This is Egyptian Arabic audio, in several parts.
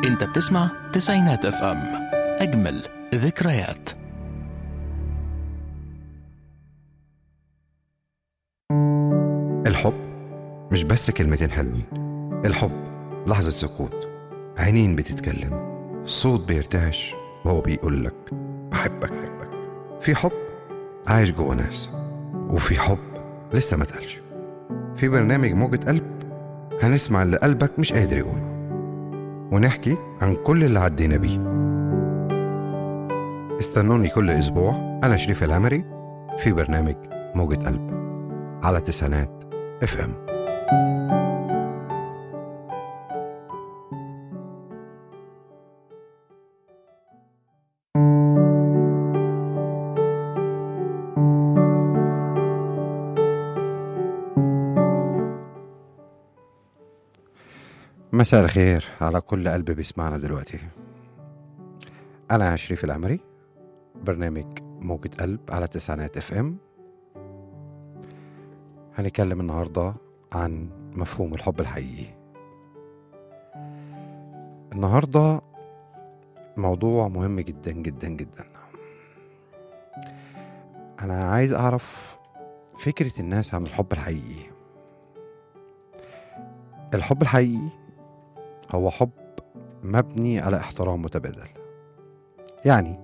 انت بتسمع تسعينات اف ام اجمل ذكريات الحب مش بس كلمتين حلوين الحب لحظة سكوت عينين بتتكلم صوت بيرتعش وهو بيقول لك بحبك بحبك في حب عايش جوه ناس وفي حب لسه ما اتقالش في برنامج موجة قلب هنسمع اللي قلبك مش قادر يقوله ونحكي عن كل اللي عدينا بيه استنوني كل أسبوع أنا شريف العمري في برنامج موجة قلب على تسعينات اف ام مساء الخير على كل قلب بيسمعنا دلوقتي أنا شريف العمري برنامج موجة قلب على تسعينات اف ام هنتكلم النهاردة عن مفهوم الحب الحقيقي النهاردة موضوع مهم جدا جدا جدا أنا عايز أعرف فكرة الناس عن الحب الحقيقي الحب الحقيقي هو حب مبني على احترام متبادل يعني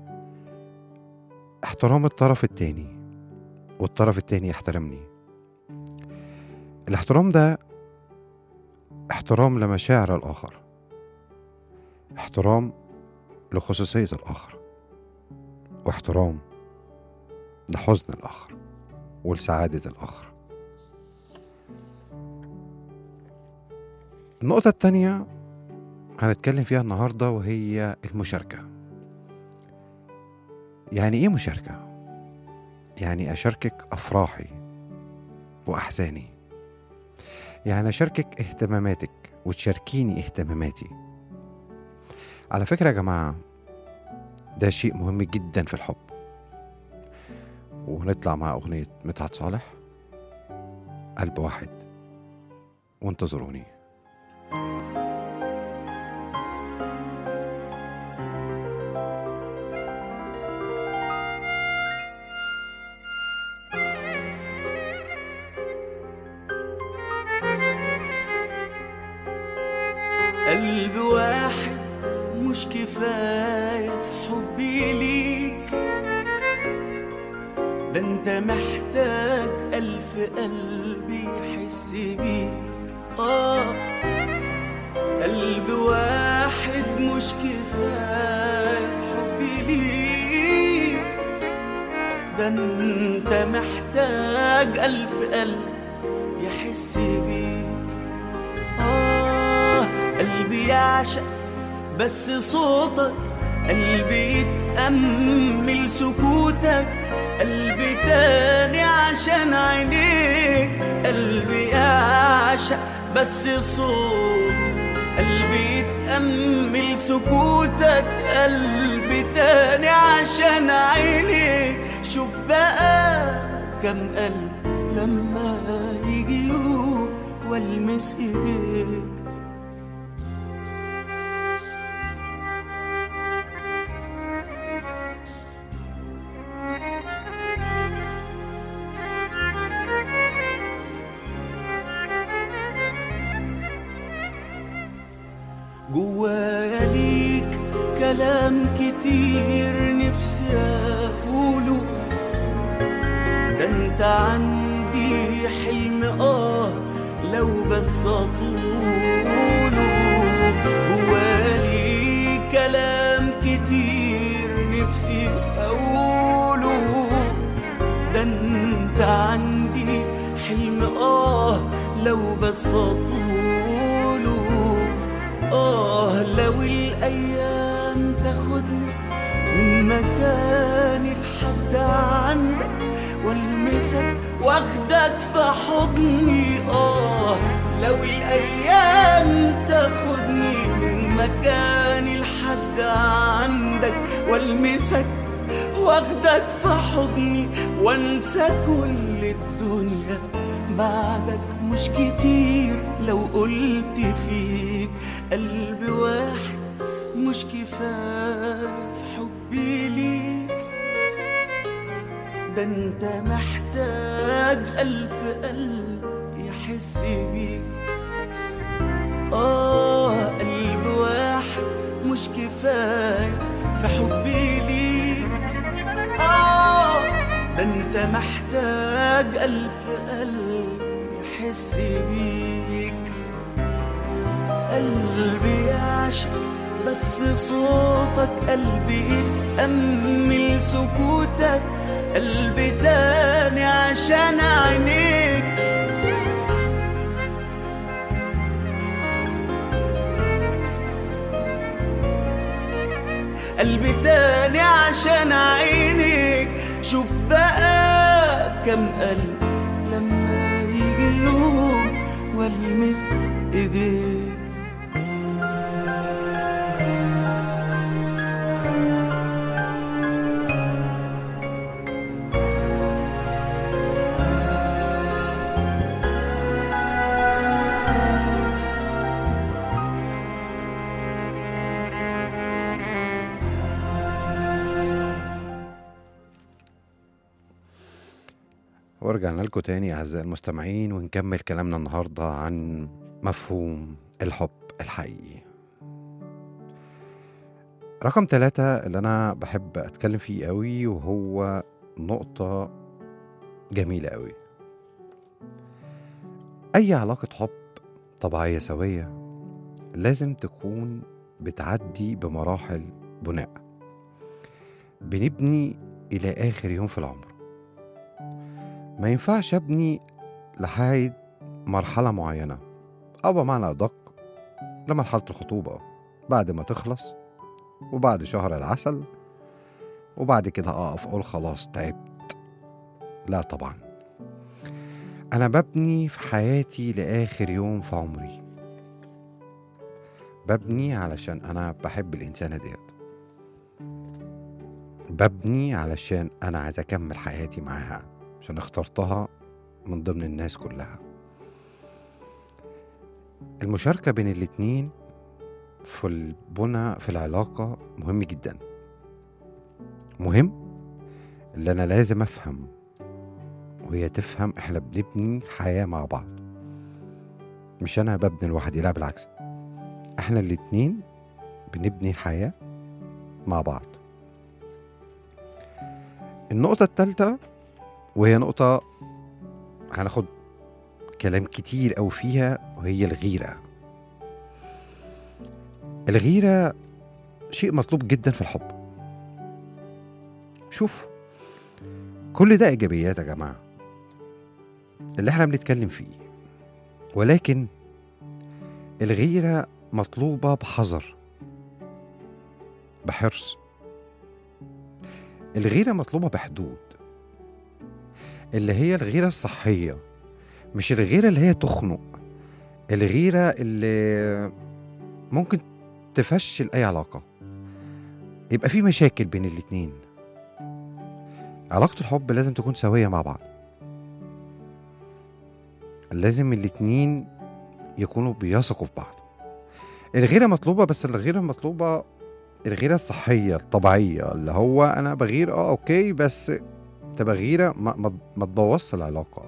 احترام الطرف التاني والطرف التاني يحترمني الاحترام ده احترام لمشاعر الآخر احترام لخصوصية الآخر واحترام لحزن الآخر ولسعادة الآخر النقطة التانية هنتكلم فيها النهاردة وهي المشاركة يعني ايه مشاركة؟ يعني أشاركك أفراحي وأحزاني يعني أشاركك اهتماماتك وتشاركيني اهتماماتي على فكرة يا جماعة ده شيء مهم جدا في الحب ونطلع مع أغنية مدحت صالح قلب واحد وانتظروني قلب واحد مش كفاية في حبي ليك ده انت محتاج ألف قلب يحس بيك آه قلب واحد مش كفاية في حبي ليك ده انت محتاج ألف قلب يحس بيك آه قلبي يعشق بس صوتك قلبي يتأمل سكوتك قلبي تاني عشان عينيك قلبي يعشق بس صوت قلبي يتأمل سكوتك قلبي تاني عشان عينيك شوف بقى كم قلب لما يجي يوم والمس ايديك جوايا ليك كلام كتير نفسي اقوله ده انت عندي حلم اه لو بس اطوله جوايا كلام كتير نفسي اقوله ده انت عندي حلم اه لو بس اطوله آه لو الأيام تاخدني من مكاني لحد عندك والمسك واخدك في حضني آه لو الأيام تاخدني من مكاني لحد عندك والمسك واخدك في حضني وانسى كل الدنيا بعدك مش كتير لو قلت فيك قلب واحد مش كفاية في حبي ليك ده انت محتاج ألف قلب يحس بيك آه قلب واحد مش كفاية في حبي ليك آه ده انت محتاج ألف قلب يحس بيك قلبي يعشق بس صوتك قلبي يتأمل سكوتك قلبي تاني عشان عينيك قلبي تاني عشان عينيك شوف بقى كم قلب لما يجي اليوم والمس ايديك ورجعنا لكم تاني أعزائي المستمعين ونكمل كلامنا النهاردة عن مفهوم الحب الحقيقي رقم ثلاثة اللي أنا بحب أتكلم فيه قوي وهو نقطة جميلة قوي أي علاقة حب طبيعية سوية لازم تكون بتعدي بمراحل بناء بنبني إلى آخر يوم في العمر ما ينفعش ابني لحد مرحلة معينة أو بمعنى أدق لمرحلة الخطوبة بعد ما تخلص وبعد شهر العسل وبعد كده أقف أقول خلاص تعبت لا طبعا أنا ببني في حياتي لآخر يوم في عمري ببني علشان أنا بحب الإنسانة ديت ببني علشان أنا عايز أكمل حياتي معاها عشان اخترتها من ضمن الناس كلها المشاركة بين الاتنين في البنى في العلاقة مهم جدا مهم اللي أنا لازم أفهم وهي تفهم إحنا بنبني حياة مع بعض مش أنا ببني لوحدي لا بالعكس إحنا الاتنين بنبني حياة مع بعض النقطة التالتة وهي نقطة هناخد كلام كتير أوي فيها وهي الغيرة الغيرة شيء مطلوب جدا في الحب شوف كل ده إيجابيات يا جماعة اللي احنا بنتكلم فيه ولكن الغيرة مطلوبة بحذر بحرص الغيرة مطلوبة بحدود اللي هي الغيرة الصحية مش الغيرة اللي هي تخنق الغيرة اللي ممكن تفشل أي علاقة يبقى في مشاكل بين الاتنين علاقة الحب لازم تكون سوية مع بعض لازم الاتنين يكونوا بيثقوا في بعض الغيرة مطلوبة بس الغيرة مطلوبة الغيرة الصحية الطبيعية اللي هو أنا بغير اه أوكي بس تبقى غيرة ما, ما, ما تبوظش العلاقة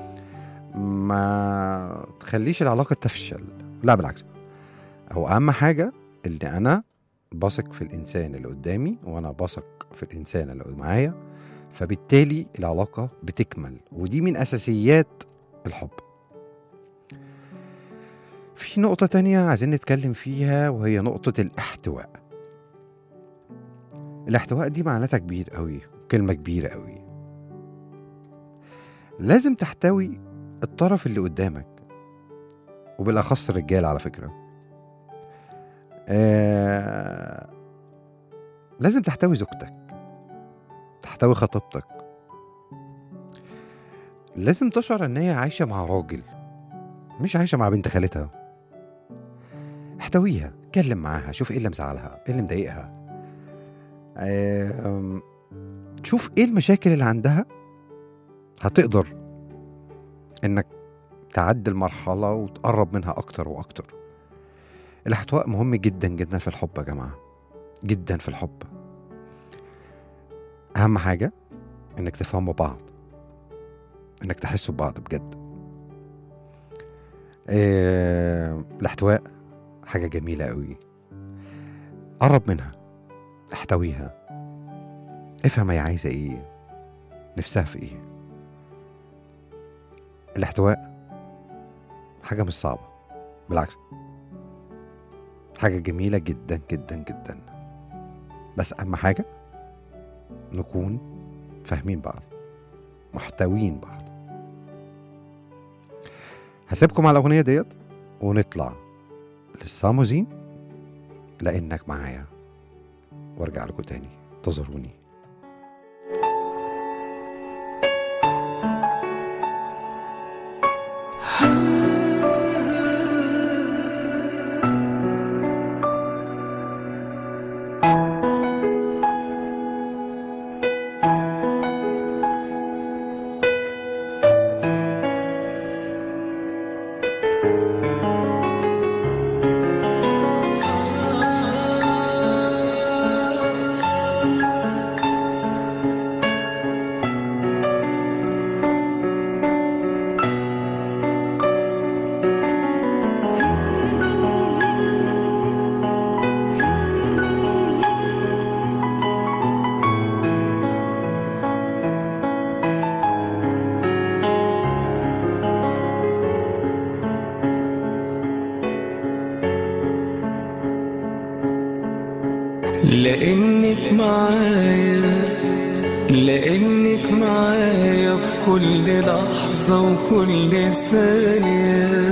ما تخليش العلاقة تفشل لا بالعكس هو أهم حاجة إن أنا بثق في الإنسان اللي قدامي وأنا بثق في الإنسان اللي معايا فبالتالي العلاقة بتكمل ودي من أساسيات الحب في نقطة تانية عايزين نتكلم فيها وهي نقطة الاحتواء الاحتواء دي معناتها كبير قوي كلمة كبيرة قوي لازم تحتوي الطرف اللي قدامك وبالأخص الرجال على فكرة آه لازم تحتوي زوجتك تحتوي خطيبتك لازم تشعر ان هي عايشة مع راجل مش عايشة مع بنت خالتها احتويها اتكلم معاها شوف ايه اللي مزعلها ايه اللي مضايقها آم، شوف ايه المشاكل اللي عندها هتقدر انك تعدي المرحلة وتقرب منها اكتر واكتر الاحتواء مهم جدا جدا في الحب يا جماعة جدا في الحب أهم حاجة إنك تفهموا بعض إنك تحسوا ببعض بجد إيه الاحتواء حاجة جميلة قوي قرب منها احتويها افهم هي عايزة ايه نفسها في ايه الاحتواء حاجة مش صعبة بالعكس حاجة جميلة جدا جدا جدا بس أهم حاجة نكون فاهمين بعض محتوين بعض هسيبكم على الأغنية ديت ونطلع للصاموزين لأنك معايا وارجع لكم تاني انتظروني لأنك معايا لأنك معايا في كل لحظة وكل ثانية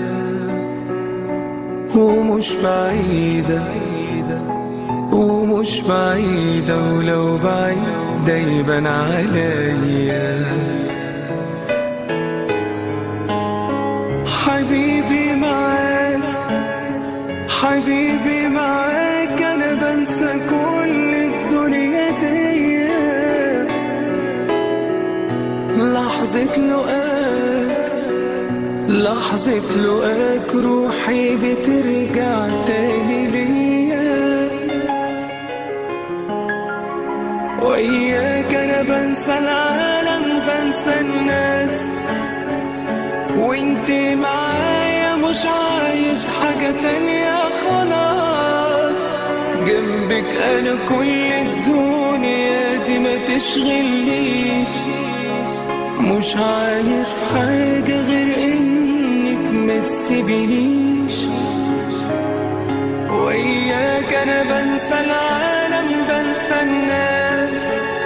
ومش بعيدة ومش بعيدة ولو بعيدة يبان عليا حبيبي معاك حبيبي معاك انا بنسى كل الدنيا دي لحظة لقاك لحظة لقاك روحي بترجع تاني ليا وإياك أنا بنسى العالم بنسى الناس وانت معايا مش عايز حاجة تانية خلاص جنبك انا كل الدنيا دي ما تشغلنيش مش عايز حاجة غير انك ما تسيبنيش وإياك انا بنسى العالم بنسى الناس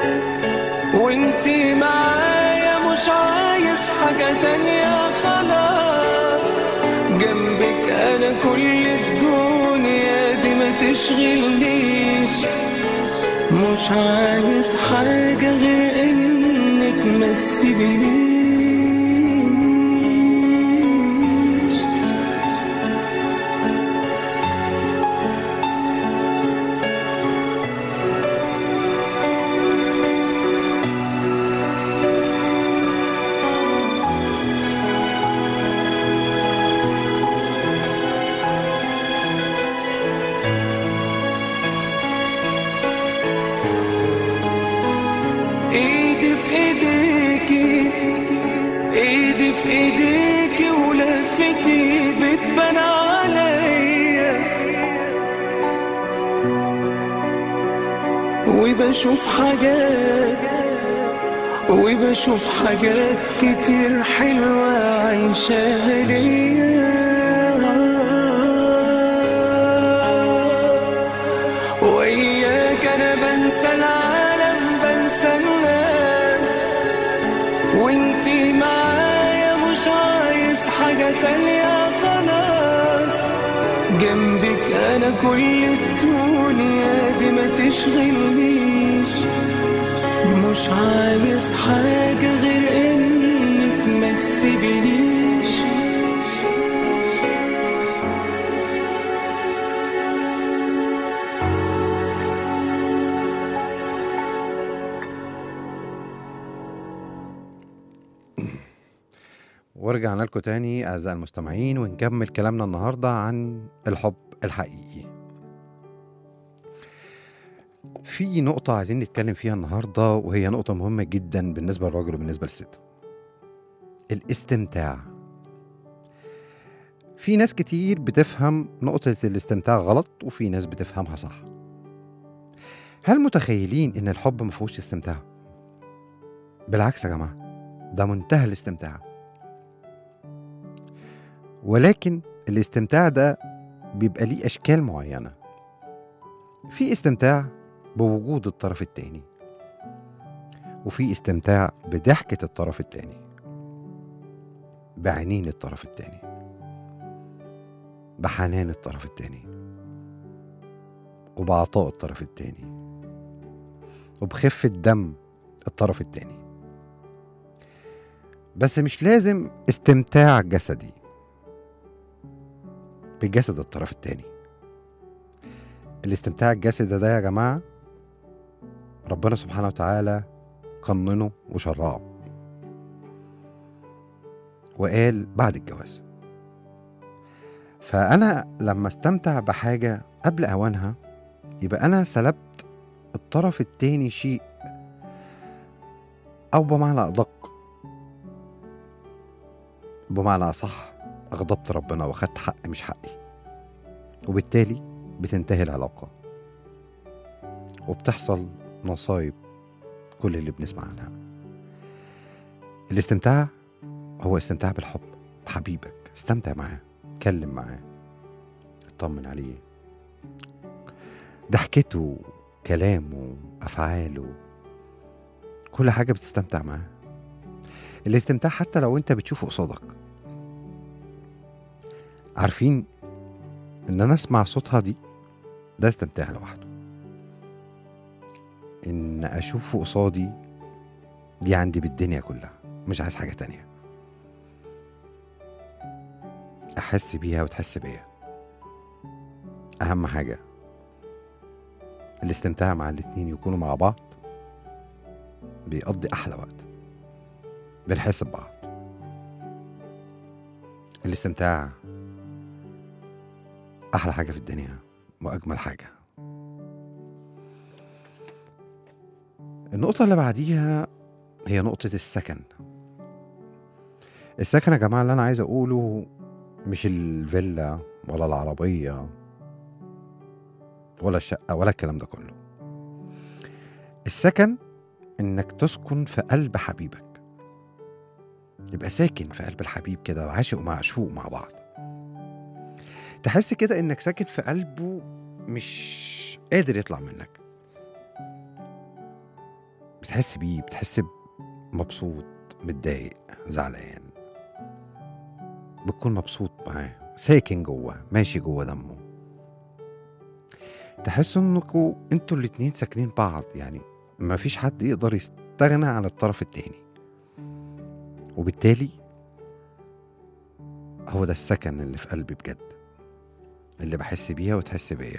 وانتي معايا مش عايز حاجة تانية خلاص جنبك انا كل الدنيا دي ما تشغلنيش مش عايز حاجة غير انك ما تسيبنيش ايدي في ايديكي ايدي في ايديكي ولفتي بتبان عليا وبشوف حاجات وبشوف حاجات كتير حلوة عايشاها ليا وإياك أنا بنسى العالم بنسى الناس وانتي معايا مش عايز حاجة تانية خلاص جنبك أنا كل الدنيا دي ما تشغلنيش مش عايز حاجة غير إنك ما تسيبنيش ورجعنا لكم تاني أعزائي المستمعين ونكمل كلامنا النهاردة عن الحب الحقيقي في نقطة عايزين نتكلم فيها النهاردة وهي نقطة مهمة جدا بالنسبة للراجل وبالنسبة للست الاستمتاع في ناس كتير بتفهم نقطة الاستمتاع غلط وفي ناس بتفهمها صح هل متخيلين ان الحب مفهوش استمتاع بالعكس يا جماعة ده منتهى الاستمتاع ولكن الاستمتاع ده بيبقى ليه أشكال معينة في استمتاع بوجود الطرف التاني وفي استمتاع بضحكة الطرف التاني بعينين الطرف التاني بحنان الطرف التاني وبعطاء الطرف التاني وبخفة دم الطرف التاني بس مش لازم استمتاع جسدي بجسد الطرف التاني الاستمتاع الجسدي ده يا جماعة ربنا سبحانه وتعالى قننه وشرعه وقال بعد الجواز فأنا لما استمتع بحاجة قبل أوانها يبقى أنا سلبت الطرف التاني شيء أو بمعنى أدق بمعنى أصح أغضبت ربنا وأخدت حق مش حقي وبالتالي بتنتهي العلاقة وبتحصل نصايب كل اللي بنسمع عنها الاستمتاع هو استمتاع بالحب بحبيبك استمتع معاه اتكلم معاه اطمن عليه ضحكته كلامه افعاله كل حاجه بتستمتع معاه الاستمتاع حتى لو انت بتشوفه قصادك عارفين ان انا اسمع صوتها دي ده استمتاع لوحده ان اشوفه قصادي دي عندي بالدنيا كلها مش عايز حاجه تانية احس بيها وتحس بيا اهم حاجه الاستمتاع مع الاتنين يكونوا مع بعض بيقضي احلى وقت بنحس ببعض الاستمتاع احلى حاجه في الدنيا واجمل حاجه النقطه اللي بعديها هي نقطه السكن السكن يا جماعه اللي انا عايز اقوله مش الفيلا ولا العربيه ولا الشقه ولا الكلام ده كله السكن انك تسكن في قلب حبيبك يبقى ساكن في قلب الحبيب كده وعاشق ومعشوق مع بعض تحس كده انك ساكن في قلبه مش قادر يطلع منك بتحس بيه بتحس مبسوط متضايق زعلان بتكون مبسوط معاه ساكن جوه ماشي جوه دمه تحسوا انكوا انتوا الاتنين ساكنين بعض يعني مفيش حد يقدر يستغنى عن الطرف التاني وبالتالي هو ده السكن اللي في قلبي بجد اللي بحس بيها وتحس بيا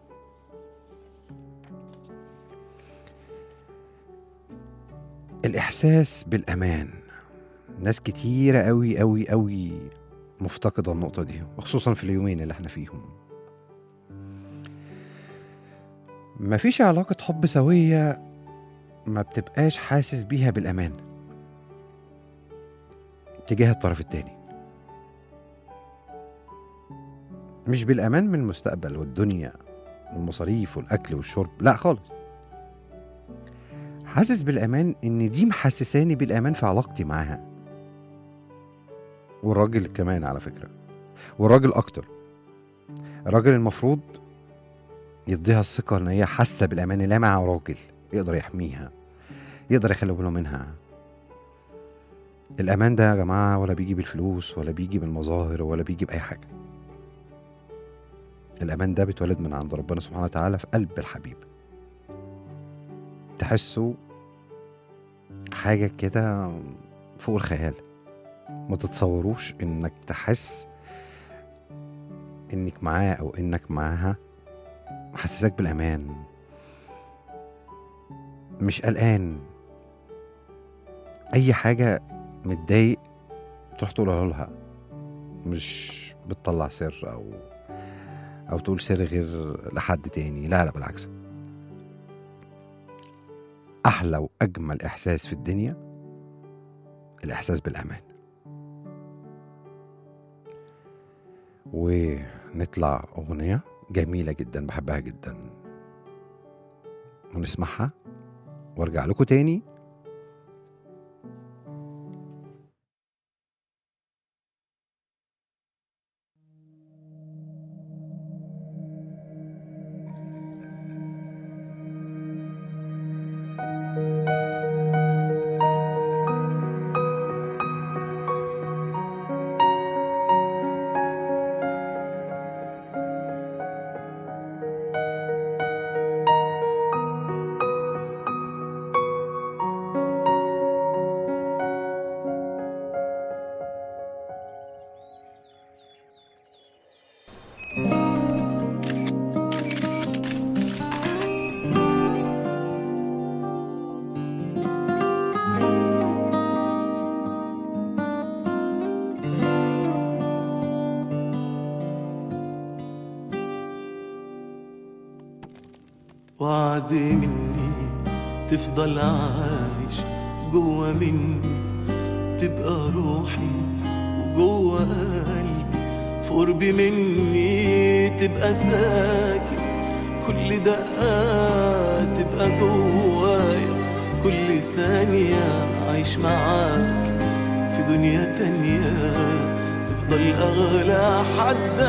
الإحساس بالأمان ناس كتيرة أوي أوي أوي مفتقدة النقطة دي وخصوصا في اليومين اللي احنا فيهم مفيش علاقة حب سوية ما بتبقاش حاسس بيها بالأمان تجاه الطرف التاني مش بالأمان من المستقبل والدنيا والمصاريف والأكل والشرب لا خالص حاسس بالأمان إن دي محسساني بالأمان في علاقتي معاها والراجل كمان على فكرة والراجل أكتر الراجل المفروض يديها الثقة إن هي حاسة بالأمان اللي مع راجل يقدر يحميها يقدر يخلي باله منها الأمان ده يا جماعة ولا بيجي بالفلوس ولا بيجي بالمظاهر ولا بيجي بأي حاجة الأمان ده بيتولد من عند ربنا سبحانه وتعالى في قلب الحبيب تحسه حاجة كده فوق الخيال ما تتصوروش انك تحس انك معاه او انك معاها محسسك بالامان مش قلقان اي حاجه متضايق تروح تقولها لها مش بتطلع سر او او تقول سر غير لحد تاني لا لا بالعكس احلى واجمل احساس في الدنيا الاحساس بالامان ونطلع اغنيه جميله جدا بحبها جدا ونسمعها وارجع لكم تاني وعد مني تفضل عايش جوا مني تبقى روحي وجوا قلبي في قرب مني تبقى ساكن كل دقة تبقى جوايا كل ثانية عايش معاك في دنيا تانية تفضل أغلى حد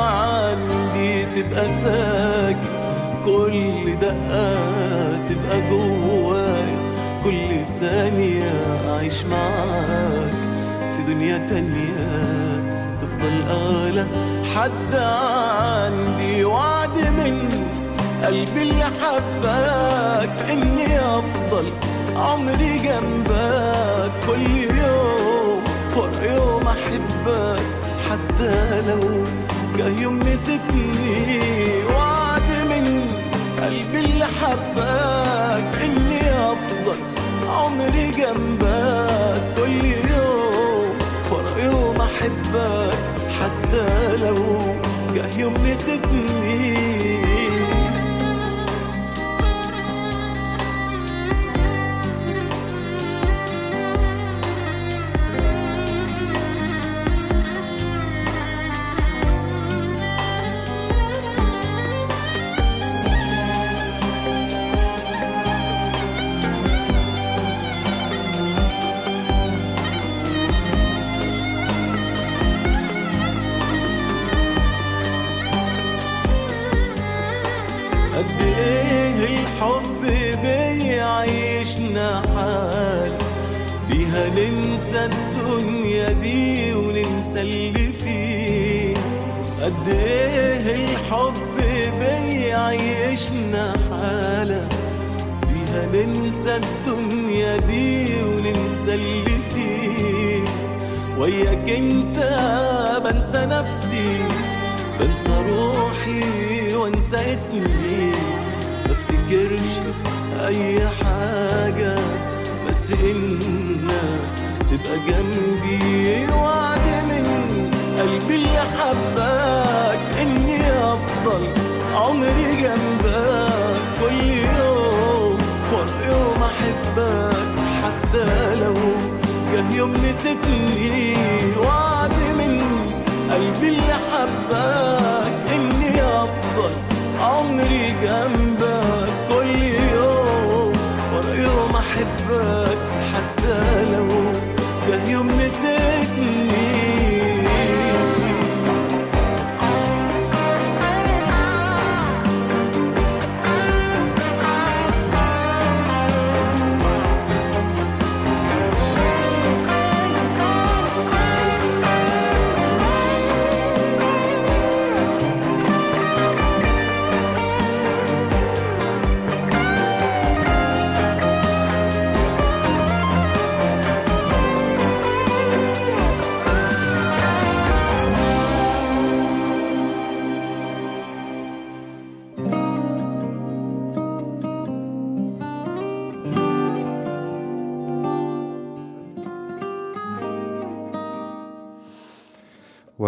عندي تبقى ساكن كل دقة تبقى جوايا كل ثانية عايش معاك في دنيا تانية تفضل أغلى حد عندي وعد مني قلبي اللي حباك إني أفضل عمري جنبك كل يوم ورا يوم أحبك حتى لو جه يوم نسيتني وعد مني قلبي اللي حباك إني أفضل عمري جنبك كل يوم ورا يوم أحبك حتى لو جه يوم نسيتني قد ايه الحب بيعيشنا حال بيها ننسى الدنيا دي وننسى اللي فيه قد ايه الحب بيعيشنا حالة بيها ننسى الدنيا دي وننسى اللي فيه وياك انت بنسى نفسي بنسى روحي وانسى اسمي ما افتكرش اي حاجة بس انك تبقى جنبي وعد من قلبي اللي حباك اني افضل عمري جنبك كل يوم ورا يوم احبك حتى لو جه يوم نسيتني وعد من قلبي اللي حباك اني افضل عمري جنبك كل يوم ورا يوم احبك حتى لو جه يوم نسيتني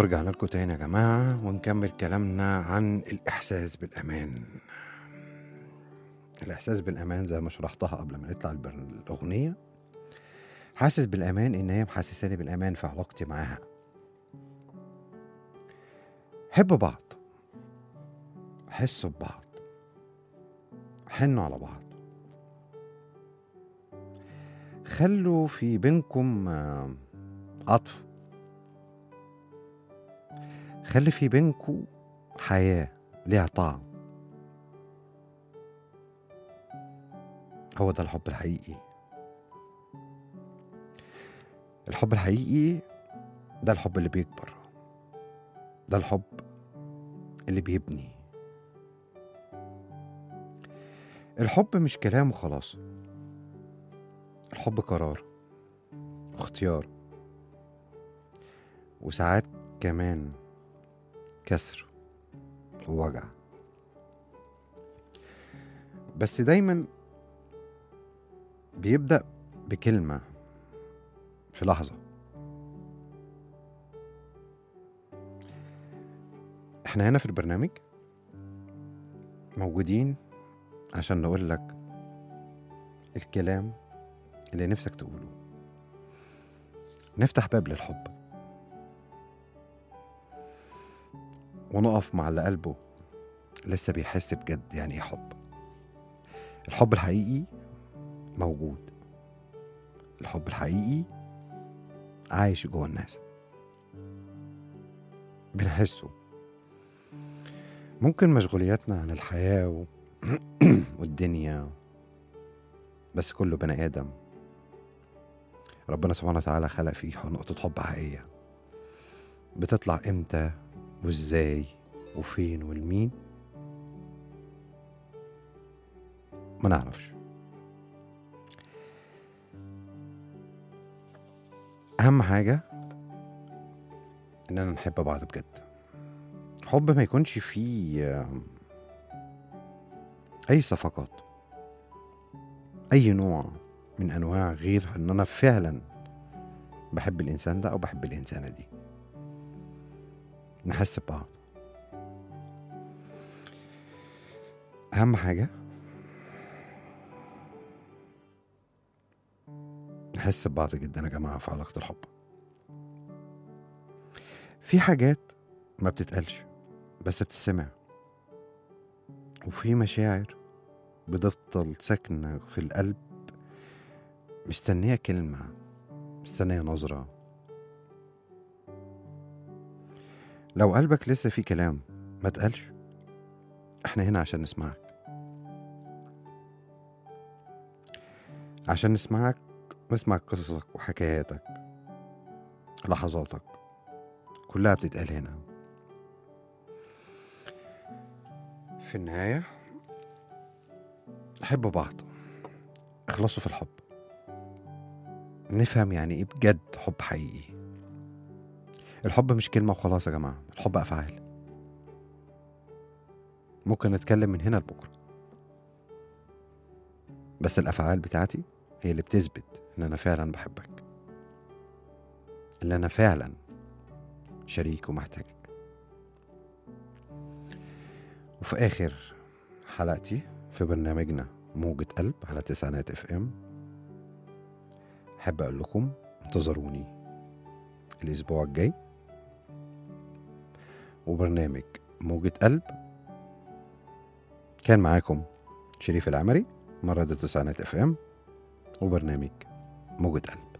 ورجعنا لكم تاني يا جماعة ونكمل كلامنا عن الإحساس بالأمان الإحساس بالأمان زي ما شرحتها قبل ما نطلع البر- الأغنية حاسس بالأمان إن هي محسساني بالأمان في علاقتي معاها حبوا بعض حسوا ببعض حنوا على بعض خلوا في بينكم آه، عطف خلي في بينكم حياة ليها طعم هو ده الحب الحقيقي الحب الحقيقي ده الحب اللي بيكبر ده الحب اللي بيبني الحب مش كلام وخلاص الحب قرار واختيار وساعات كمان كسر ووجع بس دايما بيبدأ بكلمة في لحظة احنا هنا في البرنامج موجودين عشان نقول لك الكلام اللي نفسك تقوله نفتح باب للحب ونقف مع اللي قلبه لسه بيحس بجد يعني ايه حب الحب الحقيقي موجود الحب الحقيقي عايش جوه الناس بنحسه ممكن مشغولياتنا عن الحياة و... والدنيا بس كله بني آدم ربنا سبحانه وتعالى خلق فيه نقطة حب حقيقية بتطلع امتى وازاي وفين والمين ما نعرفش أهم حاجة إننا نحب بعض بجد حب ما يكونش فيه آم، أي صفقات أي نوع من أنواع غير إن أنا فعلا بحب الإنسان ده أو بحب الإنسانة دي نحس ببعض أهم حاجة نحس ببعض جدا يا جماعة في علاقة الحب في حاجات ما بتتقالش بس بتسمع وفي مشاعر بتفضل ساكنة في القلب مستنية كلمة مستنية نظرة لو قلبك لسه في كلام ما تقالش احنا هنا عشان نسمعك عشان نسمعك نسمع قصصك وحكاياتك لحظاتك كلها بتتقال هنا في النهاية حبوا بعض اخلصوا في الحب نفهم يعني ايه بجد حب حقيقي الحب مش كلمة وخلاص يا جماعة الحب أفعال ممكن نتكلم من هنا لبكرة بس الأفعال بتاعتي هي اللي بتثبت إن أنا فعلا بحبك اللي أنا فعلا شريك ومحتاجك وفي آخر حلقتي في برنامجنا موجة قلب على تسعينات اف ام أحب أقول لكم انتظروني الأسبوع الجاي وبرنامج موجة قلب كان معاكم شريف العمري مرة التسعينات اف ام وبرنامج موجة قلب